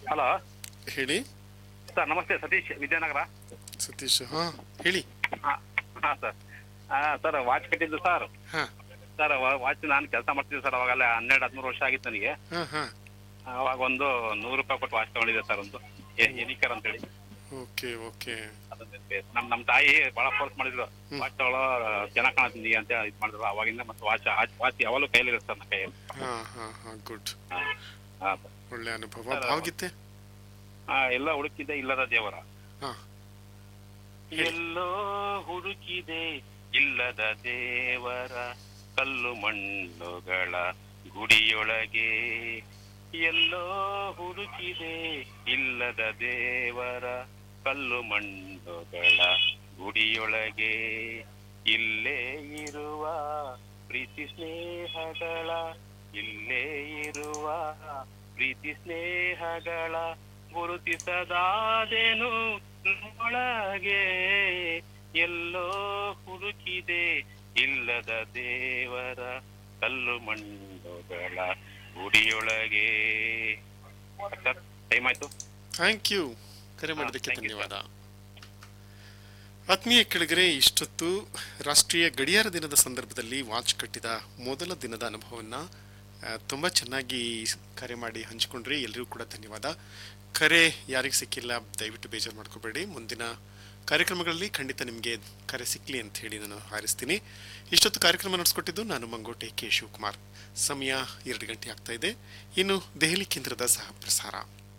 hello ಹೇಳಿ sir ನಮಸ್ತೆ ಸತೀಶ್ ವಿದ್ಯಾನಗರ ಸತೀಶ್ ಹಾ ಹೇಳಿ ಹಾ ಹಾ ಸರ್ ಹಾ ಸರ್ ವಾಚ್ ಕಟ್ಟಿದ್ದು ಸರ್ ಹಾ ಸರ್ ವಾಚ್ ನಾನು ಕೆಲಸ ಮಾಡ್ತಿದ್ದೆ ಸರ್ ಅವಾಗಲೇ ಹನ್ನೆರಡು ಹದಿಮೂರು ವರ್ಷ ಆಗಿತ್ತು ನನಗೆ ಹಾ ಹಾ ಅವಾಗ ಒಂದು ನೂರು ರೂಪಾಯಿ ಕೊಟ್ಟು ವಾಚ್ ತಗೊಂಡಿದ್ದೆ ಸರ್ ಒಂದು ಎ- ಎನಿಕರ್ ಅಂತೇಳಿ ಓಕೆ ಓಕೆ ಅದನ್ನ ನಮ್ ನಮ್ ತಾಯಿ ಬಹಳ ಫೋರ್ಸ್ ಮಾಡಿದ್ರು ವಾಚ್ ತಗೊಳ್ಳೋ ಚೆನ್ನಾಗ್ ಕಾಣತೀನಿ ಅಂತ ಇದು ಮಾಡಿದ್ರು ಅವಾಗಿಂದ ಮತ್ತೆ ವಾಚ್ ವಾಚ್ ಯಾವಾಗಲೂ ಕೈಲಿರುತ್ತೆ ಸರ್ ನನ್ನ ಕೈಯಲ್ಲಿ ಹಾ ಹಾ ಹಾ ಗುಡ್ ಹಾ ಹಾ ಸರ್ ಒಳ್ಳೆ ಅನುಭವ ಭಾವಗೀತೆ ಆ, ಎಲ್ಲ ಹುಡುಕಿದೆ ಇಲ್ಲದ ದೇವರ ಹಾ ಎಲ್ಲೋ ಹುಡುಕಿದೆ ಇಲ್ಲದ ದೇವರ ಕಲ್ಲು ಮಣ್ಣುಗಳ ಗುಡಿಯೊಳಗೆ ಎಲ್ಲೋ ಹುಡುಕಿದೆ ಇಲ್ಲದ ದೇವರ ಕಲ್ಲು ಮಣ್ಣುಗಳ ಗುಡಿಯೊಳಗೆ ಇಲ್ಲೇ ಇರುವ ಪ್ರೀತಿ ಸ್ನೇಹಗಳ ಇಲ್ಲೇ ಇರುವ ಪ್ರೀತಿ ಸ್ನೇಹಗಳ ಗುರುತಿಸದಾದೆನು ಒಳಗೆ ಎಲ್ಲೋ ಹುಡುಕಿದೆ ಇಲ್ಲದ ದೇವರ ಕಲ್ಲು ಮಣ್ಣುಗಳ ಗುಡಿಯೊಳಗೆ ಸರ್ ಟೈಮ್ ಆಯ್ತು ಥ್ಯಾಂಕ್ ಯು ಕರೆ ಮಾಡೋದಕ್ಕೆ thank you, ಧನ್ಯವಾದ ಆತ್ಮೀಯ ಕೆಳಗರೆ ಇಷ್ಟೊತ್ತು ರಾಷ್ಟ್ರೀಯ ಗಡಿಯಾರ ದಿನದ ಸಂದರ್ಭದಲ್ಲಿ ವಾಚ್ ಕಟ್ಟಿದ ಮೊದಲ ದಿನದ ಅನುಭವವನ್ನು ತುಂಬ ಚೆನ್ನಾಗಿ ಕರೆ ಮಾಡಿ ಹಂಚಿಕೊಂಡ್ರಿ ಎಲ್ಲರಿಗೂ ಕೂಡ ಧನ್ಯವಾದ ಕರೆ ಯಾರಿಗೆ ಸಿಕ್ಕಿಲ್ಲ ದಯವಿಟ್ಟು ಬೇಜಾರು ಮಾಡ್ಕೋಬೇಡಿ ಮುಂದಿನ ಕಾರ್ಯಕ್ರಮಗಳಲ್ಲಿ ಖಂಡಿತ ನಿಮಗೆ ಕರೆ ಸಿಕ್ಕಲಿ ಅಂತ ಹೇಳಿ ನಾನು ಹಾರೈಸ್ತೀನಿ ಇಷ್ಟೊತ್ತು ಕಾರ್ಯಕ್ರಮ ನಡೆಸ್ಕೊಟ್ಟಿದ್ದು ನಾನು ಮಂಗೋಟೆ ಕೆ ಶಿವಕುಮಾರ್ ಸಮಯ ಎರಡು ಗಂಟೆ ಆಗ್ತಾ ಇದೆ ಇನ್ನು ದೆಹಲಿ ಕೇಂದ್ರದ ಸಹ ಪ್ರಸಾರ